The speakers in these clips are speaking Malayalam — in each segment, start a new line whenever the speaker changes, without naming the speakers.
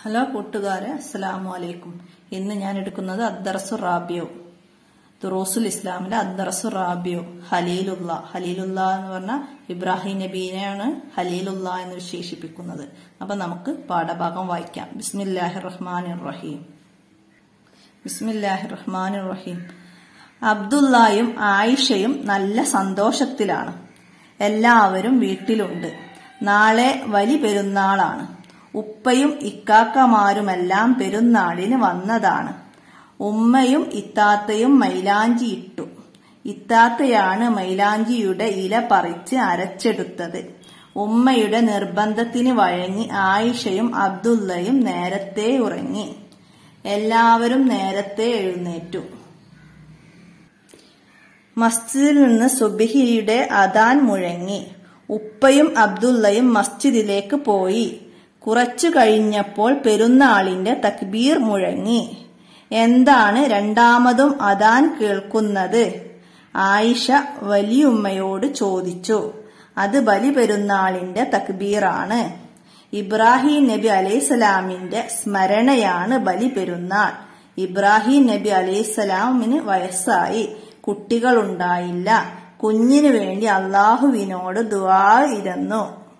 ഹലോ കൂട്ടുകാരെ അസ്സലാമു അലൈക്കും ഇന്ന് ഞാൻ എടുക്കുന്നത് അദ്ദറസു റാബിയോ ദുറൂസുൽ ഇസ്ലാമിലെ അദ്ദറസു റാബിയോ ഹലീലുള്ള ഹലീലുള്ള എന്ന് പറഞ്ഞാൽ ഇബ്രാഹിം നബീനെയാണ് ഹലീലുള്ള എന്ന് വിശേഷിപ്പിക്കുന്നത് അപ്പൊ നമുക്ക് പാഠഭാഗം വായിക്കാം ബിസ്മില്ലാഹിർ റഹ്മാനിർ റഹീം ബിസ്മില്ലാഹിർ റഹ്മാനിർ റഹീം അബ്ദുല്ലായും ആയിഷയും നല്ല സന്തോഷത്തിലാണ് എല്ലാവരും വീട്ടിലുണ്ട് നാളെ വലി പെരുന്നാളാണ് ഉപ്പയും ഇക്കാക്കമാരുമെല്ലാം പെരുന്നാളിന് വന്നതാണ് ഉമ്മയും ഇത്താത്തയും മൈലാഞ്ചി ഇട്ടു ഇത്താത്തയാണ് മൈലാഞ്ചിയുടെ ഇല പറിച്ച് അരച്ചെടുത്തത് ഉമ്മയുടെ നിർബന്ധത്തിന് വഴങ്ങി ആയിഷയും അബ്ദുള്ളയും നേരത്തെ ഉറങ്ങി എല്ലാവരും നേരത്തെ എഴുന്നേറ്റു മസ്ജിദിൽ നിന്ന് സുബിഹിയുടെ അദാൻ മുഴങ്ങി ഉപ്പയും അബ്ദുള്ളയും മസ്ജിദിലേക്ക് പോയി കുറച്ചു കഴിഞ്ഞപ്പോൾ പെരുന്നാളിന്റെ തക്ബീർ മുഴങ്ങി എന്താണ് രണ്ടാമതും അദാൻ കേൾക്കുന്നത് ആയിഷ വലിയുമ്മയോട് ചോദിച്ചു അത് ബലി പെരുന്നാളിന്റെ തക്ബീറാണ് ഇബ്രാഹിം നബി അലൈഹിസ്സലാമിന്റെ സ്മരണയാണ് ബലി പെരുന്നാൾ ഇബ്രാഹിം നബി അലൈഹിസ്സലാമിന് വയസ്സായി കുട്ടികളുണ്ടായില്ല കുഞ്ഞിനു വേണ്ടി അള്ളാഹുവിനോട് ദുആ ഇരുന്നു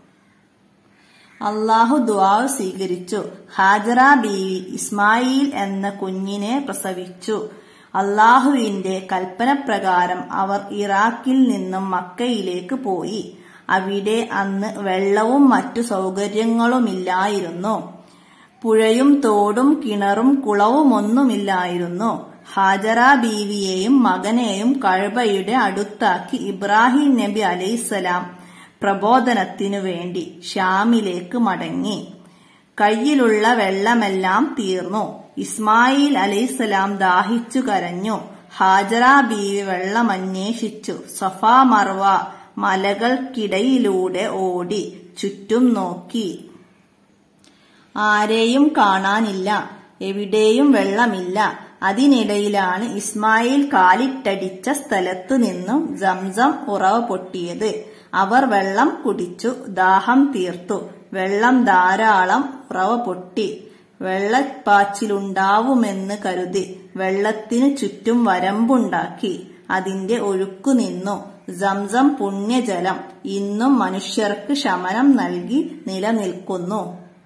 അള്ളാഹു ദുആ സ്വീകരിച്ചു ഹാജറ ബീവി ഇസ്മായിൽ എന്ന കുഞ്ഞിനെ പ്രസവിച്ചു അള്ളാഹുവിന്റെ കൽപ്പനപ്രകാരം അവർ ഇറാഖിൽ നിന്നും മക്കയിലേക്ക് പോയി അവിടെ അന്ന് വെള്ളവും മറ്റു സൗകര്യങ്ങളുമില്ലായിരുന്നു പുഴയും തോടും കിണറും കുളവുമൊന്നുമില്ലായിരുന്നു ഹാജറ ബീവിയെയും മകനെയും കഴബയുടെ അടുത്താക്കി ഇബ്രാഹിം നബി അലൈസലാം പ്രബോധനത്തിനു വേണ്ടി ഷാമിലേക്ക് മടങ്ങി കയ്യിലുള്ള വെള്ളമെല്ലാം തീർന്നു ഇസ്മായിൽ അലൈസലാം ദാഹിച്ചു കരഞ്ഞു ഹാജറ ബീവി വെള്ളമന്വേഷിച്ചു സഫാ മർവ മലകൾക്കിടയിലൂടെ ഓടി ചുറ്റും നോക്കി ആരെയും കാണാനില്ല എവിടെയും വെള്ളമില്ല അതിനിടയിലാണ് ഇസ്മായിൽ കാലിട്ടടിച്ച സ്ഥലത്തു നിന്നും സംസം ഉറവ പൊട്ടിയത് അവർ വെള്ളം കുടിച്ചു ദാഹം തീർത്തു വെള്ളം ധാരാളം ഉറവ പൊട്ടി വെള്ളപ്പാച്ചിലുണ്ടാവുമെന്ന് കരുതി വെള്ളത്തിനു ചുറ്റും വരമ്പുണ്ടാക്കി അതിന്റെ ഒഴുക്കു നിന്നു സംസം പുണ്യജലം ഇന്നും മനുഷ്യർക്ക് ശമനം നൽകി നിലനിൽക്കുന്നു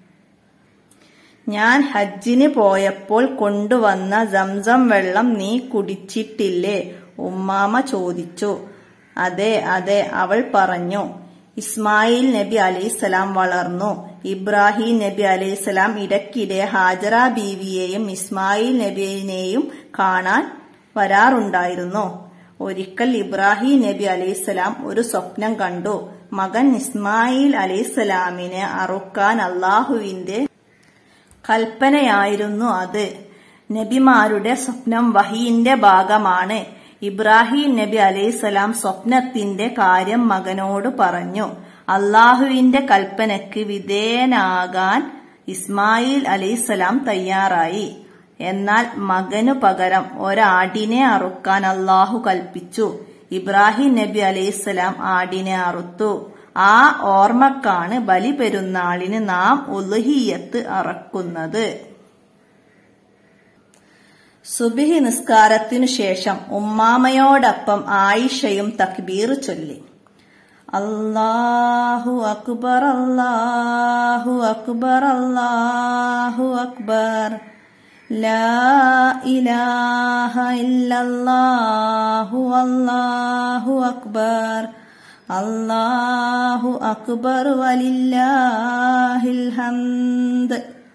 ഞാൻ ഹജ്ജിന് പോയപ്പോൾ കൊണ്ടുവന്ന സംസം വെള്ളം നീ കുടിച്ചിട്ടില്ലേ ഉമ്മാമ ചോദിച്ചു അതെ അതെ അവൾ പറഞ്ഞു ഇസ്മായിൽ നബി അലൈഹിസ്സലാം വളർന്നു ഇബ്രാഹിം നബി അലൈഹിസ്സലാം ഇടയ്ക്കിടെ ഹാജറ ബീവിയെയും ഇസ്മായിൽ നബിയെയും കാണാൻ വരാറുണ്ടായിരുന്നു ഒരിക്കൽ ഇബ്രാഹിം നബി അലൈഹിസ്സലാം ഒരു സ്വപ്നം കണ്ടു മകൻ ഇസ്മായിൽ അലൈഹിസ്സലാമിനെ അറുക്കാൻ അള്ളാഹുവിന്റെ കൽപ്പനയായിരുന്നു അത് നബിമാരുടെ സ്വപ്നം വഹീന്റെ ഭാഗമാണ് ഇബ്രാഹിം നബി അലൈഹിസ്സലാം സ്വപ്നത്തിന്റെ കാര്യം മകനോട് പറഞ്ഞു അള്ളാഹുവിന്റെ കൽപ്പനയ്ക്ക് വിധേയനാകാൻ ഇസ്മായിൽ അലൈഹിസ്സലാം തയ്യാറായി എന്നാൽ മകനു പകരം ഒരാടിനെ അറുക്കാൻ അള്ളാഹു കൽപ്പിച്ചു ഇബ്രാഹിം നബി അലൈഹിസ്സലാം ആടിനെ അറുത്തു ആ ഓർമ്മക്കാണ് ബലി പെരുന്നാളിന് നാം ഉലുഹിയത്ത് അറക്കുന്നത് സുബിഹി നിസ്കാരത്തിനു ശേഷം ഉമ്മാമയോടൊപ്പം ആയിഷയും തക്ബീർ ചൊല്ലി അല്ലാഹു അക്ബർ അല്ലാഹു അക്ബർ അല്ലാഹു അക്ബർ ലാ ഇലാഹ ഇല്ലല്ലാഹു അല്ലാഹു അക്ബർ അല്ലാഹു അക്ബർ വലില്ലാഹിൽ ഹംദ്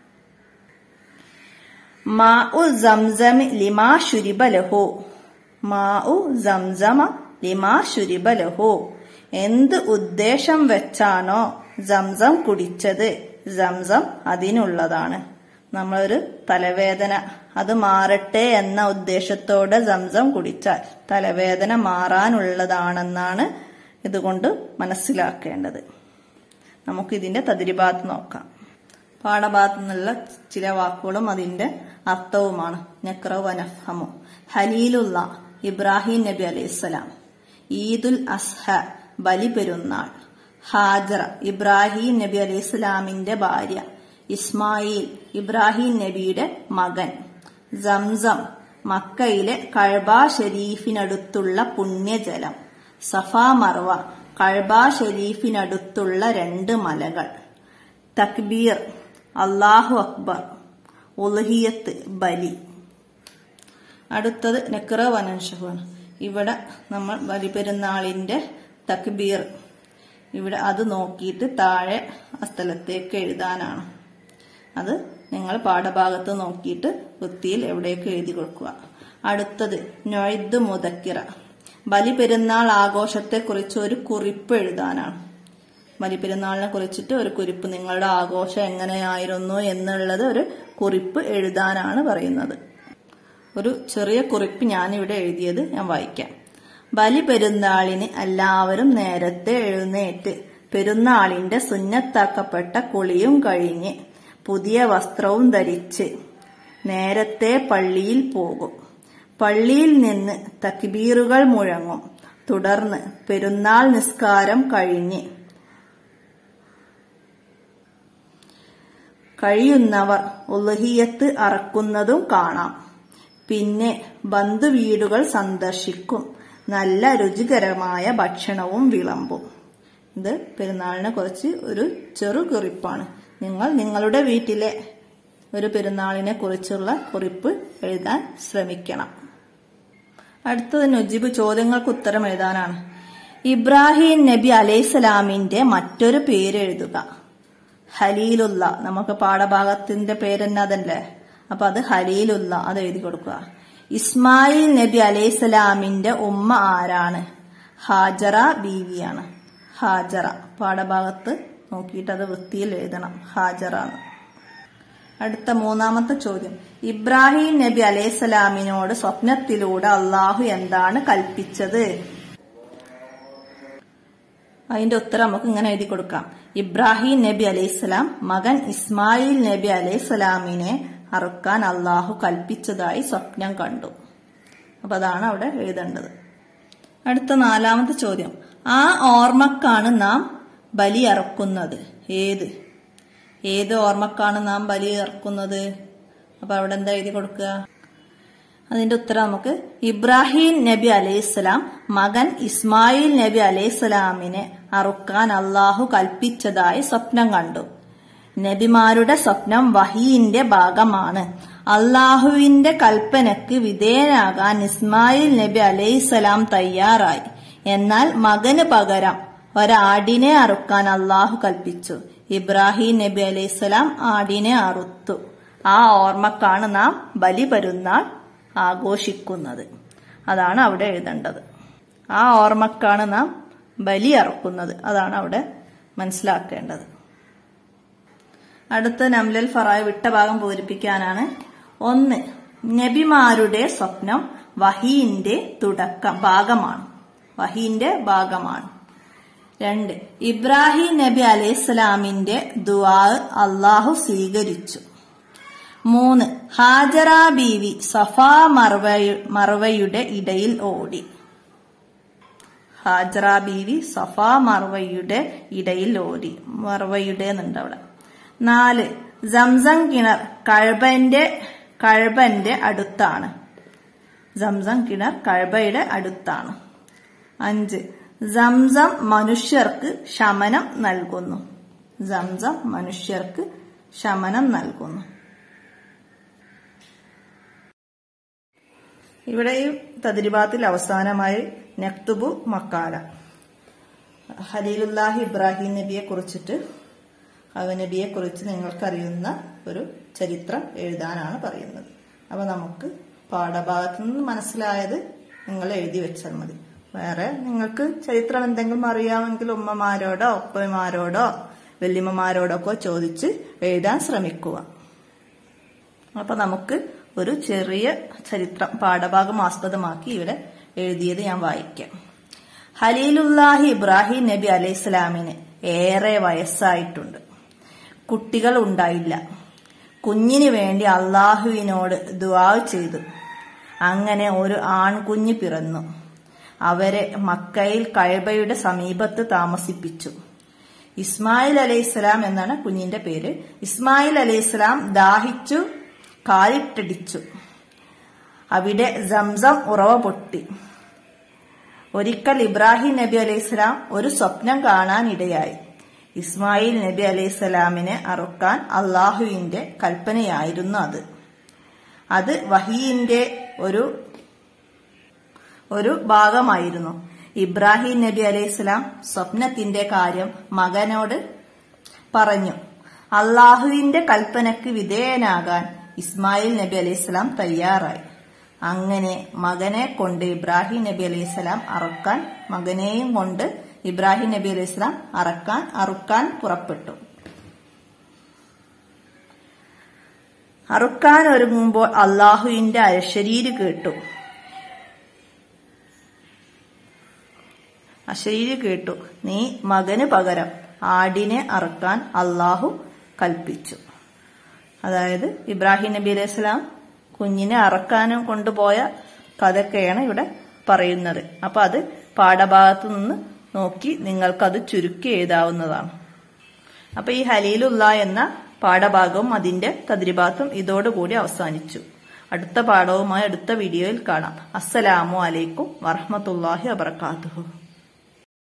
മാഉ സംസം ലിമാ ശുരിബ ലഹു മാഉ സംസമ ലിമാ ശുരിബ ലഹു എന്ത് ഉദ്ദേശം വെച്ചാണോ സംസം കുടിച്ചത് സംസം അതിനുള്ളതാണ് നമ്മളൊരു തലവേദന അത് മാറട്ടെ എന്ന ഉദ്ദേശത്തോടെ സംസം കുടിച്ചാൽ തലവേദന മാറാനുള്ളതാണെന്നാണ് ഇതുകൊണ്ട് മനസ്സിലാക്കേണ്ടത് നമുക്കിതിന്റെ തതിരിഭാഗത്ത് നോക്കാം പാഠഭാഗത്തു നിന്നുള്ള ചില വാക്കുകളും അതിന്റെ അർത്ഥവുമാണ് നക്രവ് വനഫമു ഹലീലുള്ള ഇബ്രാഹിം നബി അലൈഹിസ്സലാം ഈദുൽ അസ്ഹ ബലി പെരുന്നാൾ ഹാജറ ഇബ്രാഹിം നബി അലൈഹി സ്വലാമിന്റെ ഭാര്യ ഇസ്മായിൽ ഇബ്രാഹിം നബിയുടെ മകൻ സംസം മക്കയിലെ കഴബ ഷരീഫിനടുത്തുള്ള പുണ്യജലം സഫ മർവ കഴബ ഷരീഫിനടുത്തുള്ള രണ്ട് മലകൾ തക്ബീർ അള്ളാഹു അക്ബർ ഉലഹിയത്ത് ബലി അടുത്തത് നക്ര വനൻഷഹുവാണ് ഇവിടെ നമ്മൾ ബലിപെരുന്നാളിന്റെ തക്ബീർ ഇവിടെ അത് നോക്കിയിട്ട് താഴെ ആ സ്ഥലത്തേക്ക് എഴുതാനാണ് അത് നിങ്ങൾ പാഠഭാഗത്ത് നോക്കിയിട്ട് വൃത്തിയിൽ എവിടേക്ക് എഴുതി കൊടുക്കുക അടുത്തത് നൊയ്ദ് മുതക്കിറ ബലിപെരുന്നാൾ ആഘോഷത്തെക്കുറിച്ച് ഒരു കുറിപ്പ് എഴുതാനാണ് ബലിപെരുന്നാളിനെ കുറിച്ചിട്ട് ഒരു കുറിപ്പ് നിങ്ങളുടെ ആഘോഷം എങ്ങനെയായിരുന്നു എന്നുള്ളത് ഒരു കുറിപ്പ് എഴുതാനാണ് പറയുന്നത് ഒരു ചെറിയ കുറിപ്പ് ഞാനിവിടെ എഴുതിയത് ഞാൻ വായിക്കാം ബലി പെരുന്നാളിന് എല്ലാവരും നേരത്തെ എഴുന്നേറ്റ് പെരുന്നാളിന്റെ സുന്നത്താക്കപ്പെട്ട കുളിയും കഴിഞ്ഞ് പുതിയ വസ്ത്രവും ധരിച്ച് നേരത്തെ പള്ളിയിൽ പോകും പള്ളിയിൽ നിന്ന് തക്ബീറുകൾ മുഴങ്ങും തുടർന്ന് പെരുന്നാൾ നിസ്കാരം കഴിഞ്ഞ് കഴിയുന്നവർ ഉലഹിയത്ത് അറക്കുന്നതും കാണാം പിന്നെ ബന്ധുവീടുകൾ സന്ദർശിക്കും നല്ല രുചികരമായ ഭക്ഷണവും വിളമ്പും ഇത് പെരുന്നാളിനെ കുറിച്ച് ഒരു ചെറു കുറിപ്പാണ് നിങ്ങൾ നിങ്ങളുടെ വീട്ടിലെ ഒരു പെരുന്നാളിനെ കുറിച്ചുള്ള കുറിപ്പ് എഴുതാൻ ശ്രമിക്കണം അടുത്തത് നൊജിബ് ചോദ്യങ്ങൾക്ക് ഉത്തരം എഴുതാനാണ് ഇബ്രാഹിം നബി അലൈഹിസ്സലാമിന്റെ മറ്റൊരു പേര് എഴുതുക ഹലീലുള്ള നമുക്ക് പാഠഭാഗത്തിന്റെ പേര് തന്നെ അതല്ലേ അപ്പൊ അത് ഹലീലുള്ള അത് എഴുതി കൊടുക്കുക ഇസ്മായിൽ നബി അലൈഹിസ്സലാമിന്റെ ഉമ്മ ആരാണ് ഹാജറ ബീവിയാണ് ഹാജറ പാഠഭാഗത്ത് നോക്കിയിട്ട് അത് വൃത്തിയിൽ എഴുതണം ഹാജറ എന്ന് അടുത്ത മൂന്നാമത്തെ ചോദ്യം ഇബ്രാഹിം നബി അലൈഹിസ്സലാമിനോട് സ്വപ്നത്തിലൂടെ അള്ളാഹു എന്താണ് കൽപ്പിച്ചത് അതിന്റെ ഉത്തരം നമുക്ക് ഇങ്ങനെ എഴുതി കൊടുക്കാം ഇബ്രാഹിം നബി അലൈഹിസ്സലാം മകൻ ഇസ്മായിൽ നബി അലൈഹിസ്സലാമിനെ അറുക്കാൻ അള്ളാഹു കൽപ്പിച്ചതായി സ്വപ്നം കണ്ടു അപ്പൊ അതാണ് അവിടെ എഴുതേണ്ടത് അടുത്ത നാലാമത്തെ ചോദ്യം ആ ഓർമ്മക്കാണ് നാം ബലി അറക്കുന്നത് ഏത് ഏത് ഓർമ്മക്കാണ് നാം ബലി ഇറക്കുന്നത് അപ്പൊ അവിടെ എന്താ എഴുതി കൊടുക്കുക അതിന്റെ ഉത്തരം നമുക്ക് ഇബ്രാഹിം നബി അലൈഹിസ്സലാം മകൻ ഇസ്മായിൽ നബി അലൈഹിസ്സലാമിനെ അറുക്കാൻ അള്ളാഹു കൽപ്പിച്ചതായി സ്വപ്നം കണ്ടു നബിമാരുടെ സ്വപ്നം വഹീന്റെ ഭാഗമാണ് അള്ളാഹുവിന്റെ കൽപ്പനക്ക് വിധേയനാകാൻ ഇസ്മായിൽ നബി അലൈഹിസ്സലാം തയ്യാറായി എന്നാൽ മകന് പകരം ഒരാടിനെ അറുക്കാൻ അള്ളാഹു കൽപ്പിച്ചു ഇബ്രാഹിം നബി അലൈഹിസ്സലാം ആടിനെ അറുത്തു ആ ഓർമ്മക്കാണ് നാം ബലി പെരുന്നാൾ ആഘോഷിക്കുന്നത് അതാണ് അവിടെ എഴുതേണ്ടത് ആ ഓർമ്മക്കാണ് നാം ബലി അറുക്കുന്നത് അതാണ് അവിടെ മനസ്സിലാക്കേണ്ടത് അടുത്ത നംലൽ ഫറായ് വിട്ട ഭാഗം പൂരിപ്പിക്കാനാണ് ഒന്ന് നബിമാരുടെ സ്വപ്നം വഹീന്റെ തുടക്കം ഭാഗമാണ് വഹീന്റെ ഭാഗമാണ് രണ്ട് ഇബ്രാഹിം നബി അലൈഹിസ്സലാമിന്റെ ദുആ അള്ളാഹു സ്വീകരിച്ചു മൂന്ന് ഹാജറ ബീവി സഫാ മർവയു മർവയുടെ ഇടയിൽ ഓടി ഹാജറ ബീവി സഫാ മർവയുടെ ഇടയിൽ ഓടി മർവയുടെ എന്നുണ്ട് അവിടെ നാല് സംസം കിണർ കഴബന്റെ കഴബന്റെ അടുത്താണ് സംസം കിണർ കഴബയുടെ അടുത്താണ് അഞ്ച് സംസം മനുഷ്യർക്ക് ശമനം നൽകുന്നു സംസം മനുഷ്യർക്ക് ശമനം നൽകുന്നു ഇവിടെ ഈ തദ്രിബാത്തിൽ അവസാനമായി നക്തുബു മക്കാല ഹലീലുല്ലാഹി ഇബ്രാഹിം നബിയെ കുറിച്ചിട്ട് അവ നബിയെ കുറിച്ച് നിങ്ങൾക്കറിയുന്ന ഒരു ചരിത്രം എഴുതാനാണ് പറയുന്നത് അപ്പൊ നമുക്ക് പാഠഭാഗത്തു നിന്ന് മനസ്സിലായത് നിങ്ങൾ എഴുതി വെച്ചാൽ മതി വേറെ നിങ്ങൾക്ക് ചരിത്രം എന്തെങ്കിലും അറിയാമെങ്കിൽ ഉമ്മമാരോടോ ഒപ്പമാരോടോ വല്യമ്മമാരോടോ ഒക്കെ ചോദിച്ച് എഴുതാൻ ശ്രമിക്കുക അപ്പൊ നമുക്ക് ഒരു ചെറിയ ചരിത്രം പാഠഭാഗം ആസ്പദമാക്കി ഇവിടെ എഴുതിയത് ഞാൻ വായിക്കാം ഹലീലുല്ലാഹി ഇബ്രാഹിം നബി അലൈഹിസ്ലാമിന് ഏറെ വയസ്സായിട്ടുണ്ട് കുട്ടികൾ ഉണ്ടായില്ല കുഞ്ഞിന് വേണ്ടി അള്ളാഹുവിനോട് ദുആ ചെയ്തു അങ്ങനെ ഒരു ആൺകുഞ്ഞ് പിറന്നു അവരെ മക്കയിൽ കഴബയുടെ സമീപത്ത് താമസിപ്പിച്ചു ഇസ്മായിൽ അലൈഹിസ്സലാം എന്നാണ് കുഞ്ഞിന്റെ പേര് ഇസ്മായിൽ അലൈഹിസ്സലാം ദാഹിച്ചു കാലിട്ടടിച്ചു അവിടെ സംസം ഉറവ പൊട്ടി ഒരിക്കൽ ഇബ്രാഹിം നബി അലൈഹിസ്സലാം ഒരു സ്വപ്നം കാണാനിടയായി ഇസ്മായിൽ നബി അലൈഹിസ്സലാമിനെ അറുക്കാൻ അള്ളാഹുവിന്റെ കൽപ്പനയായിരുന്നു അത് അത് വഹീന്റെ ഒരു ഒരു ഭാഗമായിരുന്നു ഇബ്രാഹിം നബി അലൈഹിസ്സലാം സ്വപ്നത്തിന്റെ കാര്യം മകനോട് പറഞ്ഞു അള്ളാഹുവിന്റെ കൽപ്പനക്ക് വിധേയനാകാൻ ഇസ്മായിൽ നബി അലൈഹിസ്സലാം തയ്യാറായി അങ്ങനെ മകനെ കൊണ്ട് ഇബ്രാഹിം നബി അലൈഹിസ്സലാം അറക്കാൻ മകനെയും കൊണ്ട് ഇബ്രാഹിം നബി അലൈഹിസ്സലാം അറക്കാൻ അറുക്കാൻ പുറപ്പെട്ടു അറുക്കാൻ ഒരുങ്ങുമ്പോൾ അള്ളാഹുവിന്റെ അശരീര് കേട്ടു അശരീര് കേട്ടു നീ മകന് പകരം ആടിനെ അറുക്കാൻ അള്ളാഹു കൽപ്പിച്ചു അതായത് ഇബ്രാഹിം നബി അലൈഹി സ്വലാം കുഞ്ഞിനെ അറക്കാനും കൊണ്ടുപോയ കഥയൊക്കെയാണ് ഇവിടെ പറയുന്നത് അപ്പൊ അത് പാഠഭാഗത്ത് നിന്ന് നോക്കി നിങ്ങൾക്കത് ചുരുക്കി എഴുതാവുന്നതാണ് അപ്പൊ ഈ ഹലീലുള്ള എന്ന പാഠഭാഗവും അതിന്റെ തദ്രിഭാഗത്തും ഇതോടുകൂടി അവസാനിച്ചു അടുത്ത പാഠവുമായി അടുത്ത വീഡിയോയിൽ കാണാം അസ്സലാമു അലൈക്കും വറഹമത്തല്ലാഹി വബർക്കാത്തുഹു